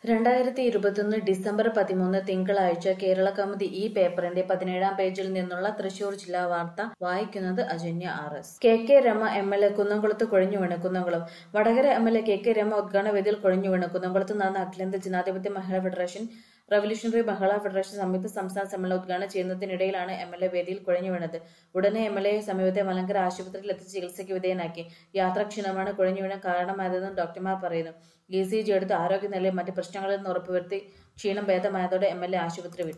രണ്ടായിരത്തി ഇരുപത്തൊന്ന് ഡിസംബർ പതിമൂന്ന് തിങ്കളാഴ്ച കേരള കൗമുദി ഈ പേപ്പറിന്റെ പതിനേഴാം പേജിൽ നിന്നുള്ള തൃശൂർ ജില്ലാ വാർത്ത വായിക്കുന്നത് Ajanya R S K K Rema M L A കുന്നംകുളത്ത് കൊഴിഞ്ഞു വീണ് Kunnamkulam Vadakara M L A K K Rema ഉദ്ഘാടന വേദിയിൽ കൊഴിഞ്ഞു വീണ് കുന്നംകുളത്ത് നടന്ന അഖിലേന്ത്യാ ജനാധിപത്യ Mahila federation revolutionary Mahila federation സംയുക്ത സംസ്ഥാന സമ്മേളനം ഉദ്ഘാടനം ചെയ്യുന്നതിനിടയിലാണ് എം എൽ എ വേദിയിൽ കുഴഞ്ഞു വീണത് ഉടനെ എം എൽ എ സമീപത്തെ മലങ്കര ആശുപത്രിയിൽ എത്തിച്ച് ചികിത്സയ്ക്ക് വിധേയനാക്കി യാത്രാക്ഷീണമാണ് കുഴഞ്ഞു വീണാൻ കാരണമായതെന്നും ഡോക്ടർമാർ പറയുന്നു ഇ സി ജി എടുത്ത് ആരോഗ്യനിലയും മറ്റ് പ്രശ്നങ്ങളിൽ നിന്ന് ഉറപ്പുവരുത്തി ക്ഷീണം ഭേദമായതോടെ എം എൽ എ ആശുപത്രി വിട്ടു